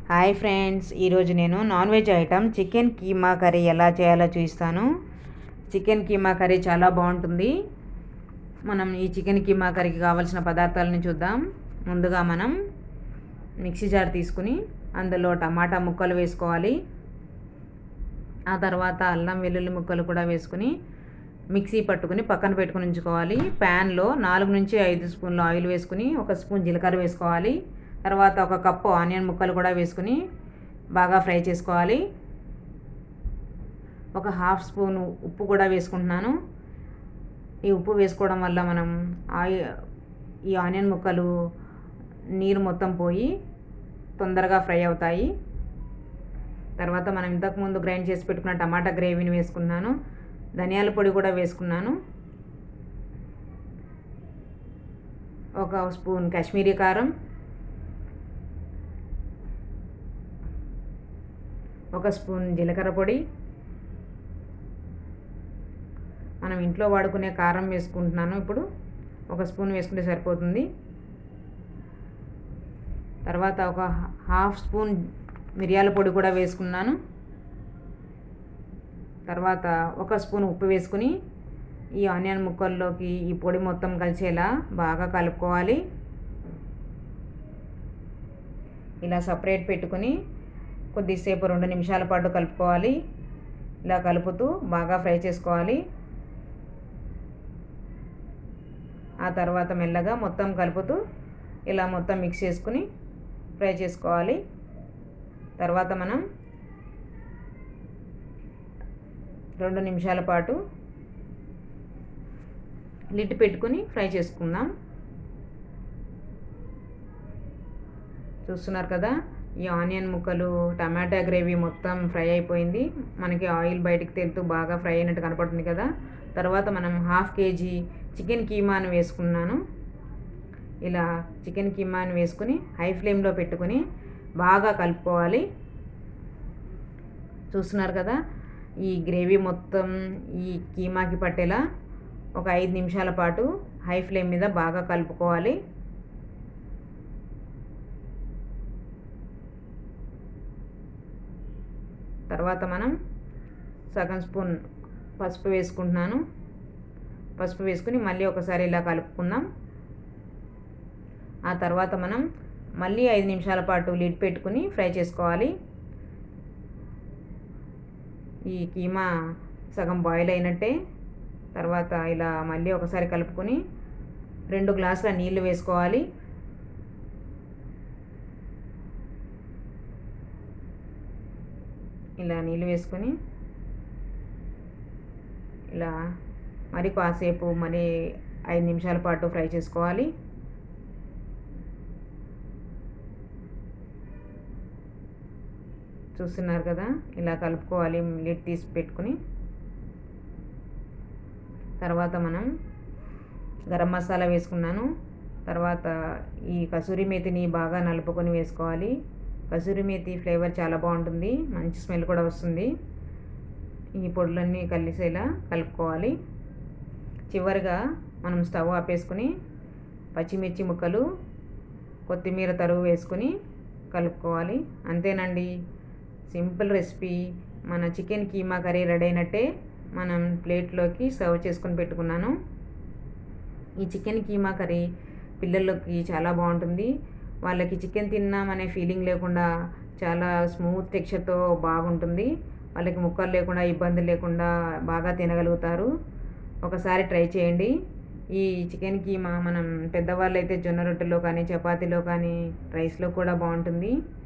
hi friends ఈరోజు నేను non veg item chicken keema curry ఎలా చేయాలో చూపిస్తాను చికెన్ కీమా కర్రీ చాలా బాగుంటుంది మనం ఈ చికెన్ కీమా కర్రీకి కావాల్సిన పదార్థాలను చూద్దాం ముందుగా మనం మిక్సీ జార్ తీసుకుని అందులో టమాటా ముక్కలు వేసుకోవాలి ఆ తర్వాత అల్లం వెల్లుల్లి ముక్కలు కూడా వేసుకుని మిక్సీ పట్టుకుని పక్కన పెట్టుకుని ఉంచుకోవాలి ప్యాన్లో నాలుగు నుంచి ఐదు స్పూన్ల ఆయిల్ వేసుకుని ఒక స్పూన్ జీలకర్ర వేసుకోవాలి తర్వాత ఒక కప్పు ఆనియన్ ముక్కలు కూడా వేసుకుని బాగా ఫ్రై చేసుకోవాలి ఒక హాఫ్ స్పూన్ ఉప్పు కూడా వేసుకుంటున్నాను ఈ ఉప్పు వేసుకోవడం వల్ల మనం ఆయి ఈ ఆనియన్ ముక్కలు నీరు మొత్తం పోయి తొందరగా ఫ్రై అవుతాయి తర్వాత మనం ఇంతకుముందు గ్రైండ్ చేసి పెట్టుకున్న టమాటా గ్రేవీని వేసుకున్నాను ధనియాల పొడి కూడా వేసుకున్నాను ఒక స్పూన్ కాశ్మీరీ కారం ఒక స్పూన్ జీలకర్ర పొడి మనం ఇంట్లో వాడుకునే కారం వేసుకుంటున్నాను ఇప్పుడు ఒక స్పూన్ వేసుకుంటే సరిపోతుంది తర్వాత ఒక హాఫ్ స్పూన్ మిరియాల పొడి కూడా వేసుకున్నాను తర్వాత ఒక స్పూన్ ఉప్పు వేసుకుని ఈ ఆనియన్ ముక్కల్లోకి ఈ పొడి మొత్తం కలిసేలా బాగా కలుపుకోవాలి ఇలా సపరేట్ పెట్టుకుని కొద్దిసేపు రెండు నిమిషాల పాటు కలుపుకోవాలి ఇలా కలుపుతూ బాగా ఫ్రై చేసుకోవాలి ఆ తర్వాత మెల్లగా మొత్తం కలుపుతూ ఇలా మొత్తం మిక్స్ చేసుకుని ఫ్రై చేసుకోవాలి తర్వాత మనం రెండు నిమిషాల పాటు లిడ్ పెట్టుకుని ఫ్రై చేసుకుందాం చూస్తున్నారు కదా ఈ ఆనియన్ ముక్కలు టమాటా గ్రేవీ మొత్తం ఫ్రై అయిపోయింది మనకి ఆయిల్ బయటికి తేలుతూ బాగా ఫ్రై అయినట్టు కనపడుతుంది కదా తర్వాత మనం హాఫ్ కేజీ చికెన్ కీమాను వేసుకున్నాను ఇలా చికెన్ కీమాను వేసుకుని హై ఫ్లేమ్లో పెట్టుకుని బాగా కలుపుకోవాలి చూస్తున్నారు కదా ఈ గ్రేవీ మొత్తం ఈ కీమాకి పట్టేలా ఒక ఐదు నిమిషాల పాటు హై ఫ్లేమ్ మీద బాగా కలుపుకోవాలి తర్వాత మనం సగం స్పూన్ పసుపు వేసుకుంటున్నాను పసుపు వేసుకుని మళ్ళీ ఒకసారి ఇలా కలుపుకుందాం ఆ తర్వాత మనం మళ్ళీ ఐదు నిమిషాల పాటు లిడ్ పెట్టుకుని ఫ్రై చేసుకోవాలి ఈ కీమా సగం బాయిల్ అయినట్టే తర్వాత ఇలా మళ్ళీ ఒకసారి కలుపుకొని రెండు గ్లాసుల నీళ్లు వేసుకోవాలి ఇలా నీళ్ళు వేసుకొని ఇలా మరి కాసేపు మరి ఐదు నిమిషాల పాటు ఫ్రై చేసుకోవాలి చూస్తున్నారు కదా ఇలా కలుపుకోవాలి లిడ్ తీసి పెట్టుకుని తర్వాత మనం గరం మసాలా వేసుకున్నాను తర్వాత ఈ కసూరి మేతిని బాగా నలుపుకొని వేసుకోవాలి కసూరి మేతి ఫ్లేవర్ చాలా బాగుంటుంది మంచి స్మెల్ కూడా వస్తుంది ఈ పొడులన్నీ కలిసేలా కలుపుకోవాలి చివరిగా మనం స్టవ్ ఆపేసుకుని పచ్చిమిర్చి ముక్కలు కొత్తిమీర తరుగు వేసుకుని కలుపుకోవాలి అంతేనండి సింపుల్ రెసిపీ మన చికెన్ కీమా కర్రీ రెడీ అయినట్టే మనం ప్లేట్లోకి సర్వ్ చేసుకొని పెట్టుకున్నాను ఈ చికెన్ కీమా కర్రీ పిల్లలకి చాలా బాగుంటుంది వాళ్ళకి చికెన్ తిన్నామనే ఫీలింగ్ లేకుండా చాలా స్మూత్ టెక్స్చర్తో బాగుంటుంది వాళ్ళకి ముక్కలు లేకుండా ఇబ్బంది లేకుండా బాగా తినగలుగుతారు ఒకసారి ట్రై చేయండి ఈ చికెన్ కీమా మనం పెద్దవాళ్ళు అయితే జొన్న రొట్టెలో కానీ చపాతీలో కానీ రైస్లో కూడా బాగుంటుంది